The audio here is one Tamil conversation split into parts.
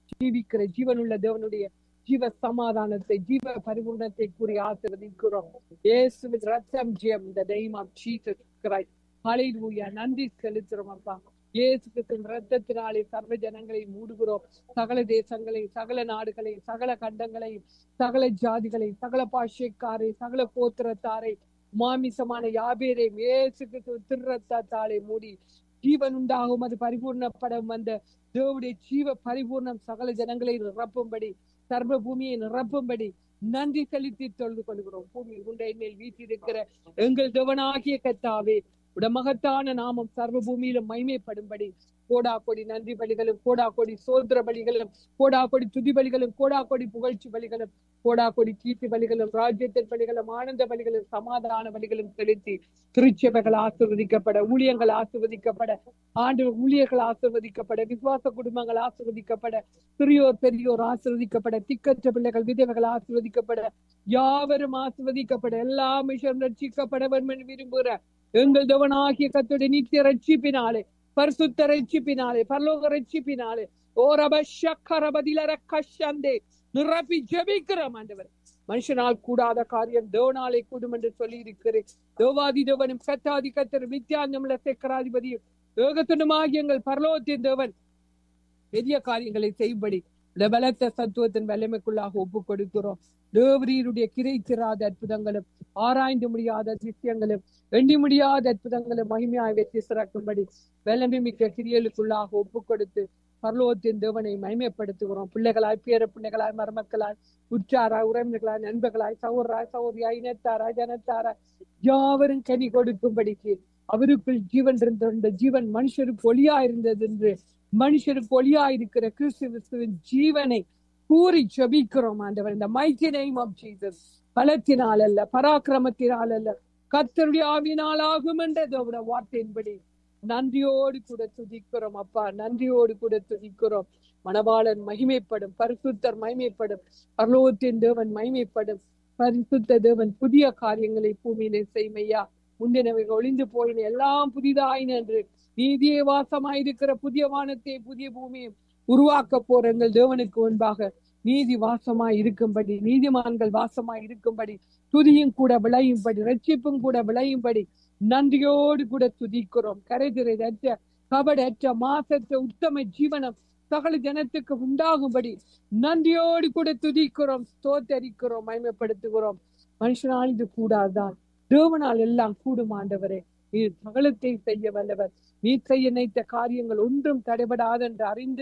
ஜீவிக்கிற ஜீவனுள்ள தேவனுடைய ஜீவ சமாதானத்தை ஜீவ பரிபூர்ணத்தை கூறி ஆசிர்வதிக்கிறோம் இயேசுவின் ரத்தம் ஜெயம் இந்த name of Jesus Christ ஹalleluya நன்றி செலுத்துறோம் அப்பா இயேசு கிறிஸ்துவின் ரத்தத்தினாலே சர்வ ஜனங்களை மூடுகிறோம் சகல தேசங்களை சகல நாடுகளை சகல கண்டங்களை சகல ஜாதிகளை சகல பாஷைக்காரை சகல கோத்திரத்தாரை மாமிசமான யாபேரை இயேசு கிறிஸ்துவின் திருரத்தாலே மூடி ஜீவன் உண்டாகும் அது பரிபூர்ணப்படும் அந்த தேவனுடைய ஜீவ பரிபூர்ணம் சகல ஜனங்களை நிரப்பும்படி சர்வ பூமியை நிரப்பும்படி நன்றி செலுத்தி தொழுது கொள்கிறோம் பூமி உண்டை மேல் வீட்டிருக்கிற எங்கள் தேவனாகிய கத்தாவே உட மகத்தான நாமம் சர்வ பூமியிலும் மைமைப்படும்படி கோடா கொடி நன்றி பலிகளும் கோடா கொடி சோதர பலிகளும் கோடா கொடி துதி பலிகளும் கோடா கொடி புகழ்ச்சி பலிகளும் கோடா கொடி கீர்த்தி பலிகளும் ராஜ்யத்தின் பலிகளும் ஆனந்த பலிகளும் சமாதான பலிகளும் செலுத்தி திருச்சபைகள் ஆசிர்வதிக்கப்பட ஊழியங்கள் ஆசிர்வதிக்கப்பட ஆண்டு ஊழியர்கள் ஆசிர்வதிக்கப்பட விசுவாச குடும்பங்கள் ஆசிர்வதிக்கப்பட சிறியோர் பெரியோர் ஆசிர்வதிக்கப்பட திக்கற்ற பிள்ளைகள் விதவைகள் ஆசிர்வதிக்கப்பட யாவரும் ஆசிர்வதிக்கப்பட எல்லா மிஷம் ரட்சிக்கப்பட வேண்டும் என்று விரும்புகிற எங்கள் தேவனாகிய கத்துடைய நித்திய ரட்சிப்பினாலே பரிசுத்த ரட்சிப்பினாலே பரலோக ரட்சிப்பினாலே ஓரப சக்கரபதிலர கஷந்தே நிரப்பி ஜெபிக்கிறோம் ஆண்டவர் மனுஷனால் கூடாத காரியம் தேவனாலே கூடும் என்று சொல்லி இருக்கிறேன் தேவாதி தேவனும் கத்தாதி கத்தர் வித்யாந்தமுள்ள செக்கராதிபதியும் ஏகத்துணுமாகிய எங்கள் பரலோகத்தின் தேவன் பெரிய காரியங்களை செய்யும்படி இந்த பலத்த சத்துவத்தின் வல்லமைக்குள்ளாக ஒப்பு கொடுக்கிறோம் தேவரீருடைய கிரை திராத அற்புதங்களும் ஆராய்ந்து முடியாத அதிசயங்களும் எண்ணி முடியாத அற்புதங்களும் மகிமையாய் வெற்றி சிறக்கும்படி வல்லமை மிக்க கிரியலுக்குள்ளாக ஒப்பு கொடுத்து பரலோகத்தின் தேவனை மகிமைப்படுத்துகிறோம் பிள்ளைகளாய் பேர பிள்ளைகளாய் மருமக்களாய் உற்றாராய் உறவினர்களாய் நண்பர்களாய் சகோதராய் சகோதரியாய் இனத்தாராய் ஜனத்தாராய் யாவரும் கனி கொடுக்கும்படிக்கு அவருக்குள் ஜீவன் இருந்த ஜீவன் மனுஷருக்கு ஒளியா இருந்தது என்று மனுஷருக்கு ஒளியா இருக்கிற கிறிஸ்துவின் ஜீவனை கூறி ஜபிக்கிறோம் ஆண்டவர் இந்த மைட்டி நேம் ஆஃப் ஜீசஸ் பலத்தினால் அல்ல பராக்கிரமத்தினால் அல்ல கத்தருடைய ஆவினால் ஆகும் என்றதோட வார்த்தையின்படி நன்றியோடு கூட துதிக்கிறோம் அப்பா நன்றியோடு கூட துதிக்கிறோம் மணவாளன் மகிமைப்படும் பரிசுத்தர் மகிமைப்படும் பரலோகத்தின் தேவன் மகிமைப்படும் பரிசுத்த தேவன் புதிய காரியங்களை பூமியிலே செய்மையா முந்தினவைகள் ஒளிந்து போயின எல்லாம் புதிதாயின என்று நீதியே வாசமாயிருக்கிற புதிய வானத்தை புதிய பூமியும் உருவாக்க போற எங்கள் தேவனுக்கு முன்பாக நீதி வாசமாய் இருக்கும்படி நீதிமான்கள் வாசமாய் இருக்கும்படி துதியும் கூட விளையும்படி ரட்சிப்பும் கூட விளையும்படி நன்றியோடு கூட துதிக்கிறோம் கரைதிரையற்ற கபடற்ற மாசற்ற உத்தம ஜீவனம் சகல ஜனத்துக்கு உண்டாகும்படி நன்றியோடு கூட துதிக்கிறோம் ஸ்தோத்தரிக்கிறோம் மயமப்படுத்துகிறோம் மனுஷனால் இது கூடாதான் தேவனால் எல்லாம் கூடும் ஆண்டவரே நீ சகலத்தை செய்ய வல்லவர் நீ செய்ய நினைத்த காரியங்கள் ஒன்றும் தடைபடாது என்று அறிந்து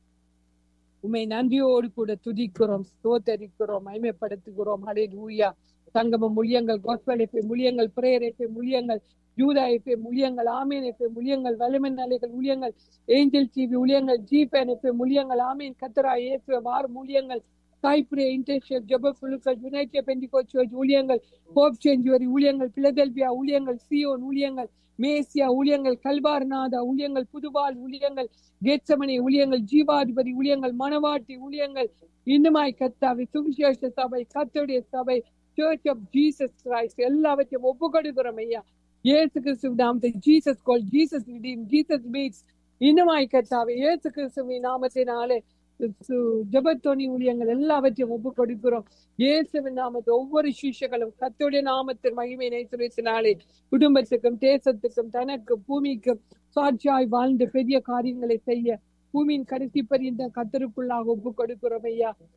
உண்மை நன்றியோடு கூட துதிக்கிறோம் ஸ்தோத்தரிக்கிறோம் மயமைப்படுத்துகிறோம் அடே லூயா சங்கம முழியங்கள் கோஸ்வலைப்பை முழியங்கள் பிரேயரைப்பை முழியங்கள் யூதாயப்பை முழியங்கள் ஆமீனைப்பை முழியங்கள் வலிமன் நிலைகள் ஊழியங்கள் ஏஞ்சல் டிவி ஊழியங்கள் ஜிபேனைப்பை முழியங்கள் ஆமீன் கத்தரா ஏசுவ வார் மூலியங்கள் காய்பிரிய இன்டர்ஷியல் ஜப குழுக்கள் யுனைடெட் பெண்டிகோச் ஊழியங்கள் ஹோப் சேஞ்சுவரி ஊழியங்கள் பிலதெல்பியா ஊழியங்கள் சியோன் ஊழியங்கள் மேசியா ஊழியங்கள் கல்வார்நாதா ஊழியங்கள் புதுவால் ஊழியங்கள் கேட்சமனை ஊழியங்கள் ஜீவாதிபதி ஊழியங்கள் மணவாட்டி ஊழியங்கள் இன்னுமாய் கத்தாவை சுவிசேஷ சபை கத்தோடைய சபை சர்ச் ஆஃப் ஜீசஸ் கிரைஸ்ட் எல்லாவற்றையும் ஒப்பு கொடுக்கிறோம் ஐயா இயேசு கிறிஸ்து நாமத்தை Jesus call Jesus redeem Jesus meets இன்னுமாய் கத்தாவை இயேசு கிறிஸ்துவின் நாமத்தினாலே ஜபத்தோனி ஊழியங்கள் எல்லாவற்றையும் ஒப்பு கொடுக்கிறோம் இயேசுவின் நாமத்தை ஒவ்வொரு சிஷியர்களும் கத்தோடைய நாமத்தின் மகிமை நேசுரத்தினாலே குடும்பத்துக்கும் தேசத்துக்கும் தனக்கும் பூமிக்கும் சாட்சியாய் வாழ்ந்து பெரிய காரியங்களை செய்ய பூமியின் கடைசி பரியந்த கத்தருக்குள்ளாக ஒப்பு கொடுக்கிறோம் ஐயா